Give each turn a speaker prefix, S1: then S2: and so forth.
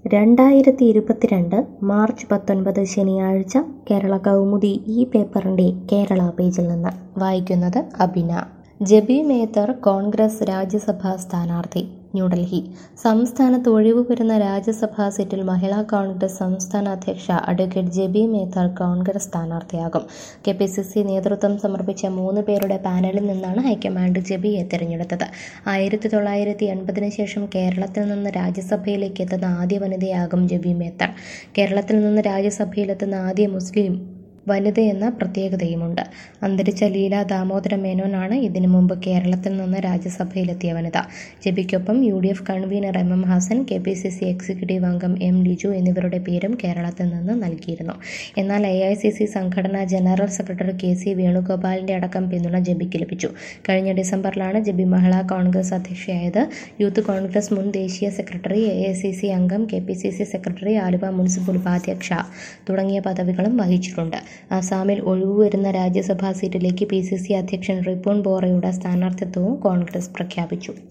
S1: രണ്ടായിരത്തി ഇരുപത്തിരണ്ട് മാർച്ച് പത്തൊൻപത് ശനിയാഴ്ച കേരള കൗമുദി ഈ പേപ്പറിൻ്റെ കേരള പേജിൽ നിന്ന് വായിക്കുന്നത് അബിന ജബി മേത്തർ കോൺഗ്രസ് രാജ്യസഭാ സ്ഥാനാർത്ഥി ന്യൂഡൽഹി സംസ്ഥാനത്ത് ഒഴിവ് വരുന്ന രാജ്യസഭാ സീറ്റിൽ മഹിളാ കോൺഗ്രസ് സംസ്ഥാന അധ്യക്ഷ അഡ്വക്കേറ്റ് ജെബി മേത്തർ കോൺഗ്രസ് സ്ഥാനാർത്ഥിയാകും കെ പി സി സി നേതൃത്വം സമർപ്പിച്ച മൂന്ന് പേരുടെ പാനലിൽ നിന്നാണ് ഹൈക്കമാൻഡ് ജെബിയെ തിരഞ്ഞെടുത്തത് ആയിരത്തി തൊള്ളായിരത്തി എൺപതിന് ശേഷം കേരളത്തിൽ നിന്ന് രാജ്യസഭയിലേക്ക് എത്തുന്ന ആദ്യ വനിതയാകും ജെബി മേത്തർ കേരളത്തിൽ നിന്ന് രാജ്യസഭയിലെത്തുന്ന ആദ്യ മുസ്ലിം വനിതയെന്ന പ്രത്യേകതയുമുണ്ട് അന്തരിച്ച ലീല ദാമോദര മേനോനാണ് ഇതിനു മുമ്പ് കേരളത്തിൽ നിന്ന് രാജ്യസഭയിലെത്തിയ വനിത ജെബിക്കൊപ്പം U D F convener M M Hassan K P C C executive അംഗം എം ലിജു എന്നിവരുടെ പേരും കേരളത്തിൽ നിന്ന് നൽകിയിരുന്നു എന്നാൽ എ ഐ സി സി സംഘടനാ ജനറൽ സെക്രട്ടറി കെ സി വേണുഗോപാലിന്റെ അടക്കം പിന്തുണ ജെബിക്ക് ലഭിച്ചു കഴിഞ്ഞ ഡിസംബറിലാണ് ജെബി മഹിളാ കോൺഗ്രസ് അധ്യക്ഷയായത് യൂത്ത് കോൺഗ്രസ് മുൻ ദേശീയ സെക്രട്ടറി എ ഐ സി സി അംഗം K P C C secretary Aluva municipal ഉപാധ്യക്ഷ തുടങ്ങിയ പദവികളും വഹിച്ചിട്ടുണ്ട് അസാമിൽ ഒഴിവുവരുന്ന രാജ്യസഭാ സീറ്റിലേക്ക് പി സി സി അധ്യക്ഷൻ റിപ്പുൺ ബോറയുടെ സ്ഥാനാർത്ഥിത്വവും കോൺഗ്രസ് പ്രഖ്യാപിച്ചു